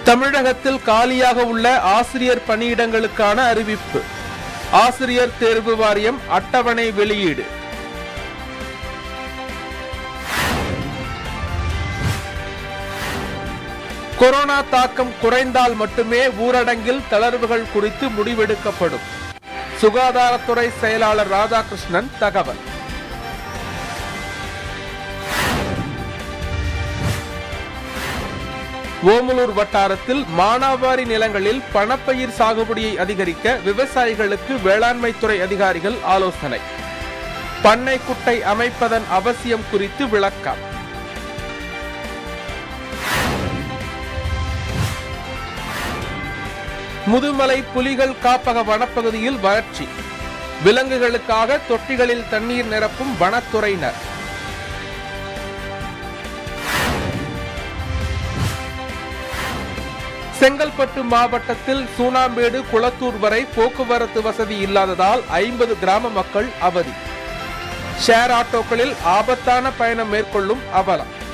தமிழகத்தில் காலியாக உள்ள ஆசிரியர் பணியிடங்களுக்கான அறிவிப்பு ஆசிரியர் தேர்வு வாரியம் அட்டவணை வெளியீடு கொரோனா தாக்கம் குறைந்தால் மட்டுமே ஊரடங்கில் தளர்வுகள் குறித்து முடிவெடுக்கப்படும் சுகாதாரத்துறை செயலாளர் ராதாகிருஷ்ணன் தகவல் ஓமலூர் வட்டாரத்தில் மானாவாரி நிலங்களில் பணப்பயிர் சாகுபடியை அதிகரிக்க விவசாயிகளுக்கு வேளாண்மைத்துறை அதிகாரிகள் ஆலோசனை பண்ணை குட்டை அமைப்பதன் அவசியம் குறித்து விளக்கம் முதுமலை புலிகள் காப்பக வனப்பகுதியில் வறட்சி விலங்குகளுக்காக தொட்டிகளில் தண்ணீர் நிரப்பும் வனத்துறையினர் செங்கல்பட்டு மாவட்டத்தில் சூனாம்பேடு குளத்தூர் வரை போக்குவரத்து வசதி இல்லாததால் ஐம்பது கிராம மக்கள் அவதி ஷேர் ஆட்டோக்களில் ஆபத்தான பயணம் மேற்கொள்ளும் அவலம்